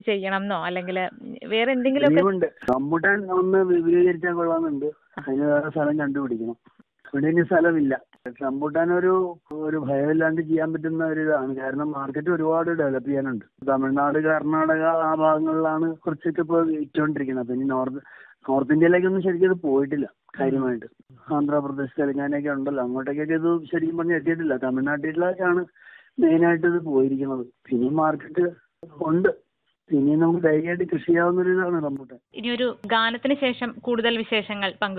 ചെയ്യണം എന്നോ അല്ലെങ്കിൽ വേറെ എന്തെങ്കിലുമൊക്കെ ഇനിയുമുണ്ട് റംബുട്ടാൻ ഒന്ന് വിപുലീകരിച്ചാൽ കൊള്ളാമെന്നുണ്ട് അതിന് വേറെ സ്ഥലം കണ്ടുപിടിക്കണം ഇവിടെ ഇനി സ്ഥലമില്ല റംബുട്ടാൻ ഒരു ഒരു ഭയമില്ലാണ്ട് ചെയ്യാൻ പറ്റുന്ന ഒരു ഇതാണ് കാരണം മാർക്കറ്റ് ഒരുപാട് ഡെവലപ്പ് ചെയ്യാനുണ്ട് തമിഴ്നാട് കർണാടക ആ ഭാഗങ്ങളിലാണ് കുറച്ചൊക്കെ ഇപ്പോൾ വിറ്റുകൊണ്ടിരിക്കുന്നത് അപ്പം ഇനി നോർത്ത് നോർത്ത് ഇന്ത്യയിലേക്കൊന്നും ശരിക്കും ഇത് പോയിട്ടില്ല കാര്യമായിട്ട് ആന്ധ്രാപ്രദേശ് തെലങ്കാനയൊക്കെ ഉണ്ടല്ലോ അങ്ങോട്ടേക്കൊക്കെ ഇത് ശരിക്കും പറഞ്ഞാൽ എത്തിയിട്ടില്ല തമിഴ്നാട്ടിലേക്കാണ് മെയിനായിട്ട് ഇത് പോയിരിക്കുന്നത് പിന്നെ മാർക്കറ്റ് ഉണ്ട് പിന്നെ നമുക്ക് ധൈര്യമായിട്ട് കൃഷി ചെയ്യാവുന്ന ഒരു ഇതാണ് റംബുട്ടാൻ ഇനി ഒരു ഗാനത്തിന് ശേഷം കൂടുതൽ വിശേഷങ്ങൾ പങ്കു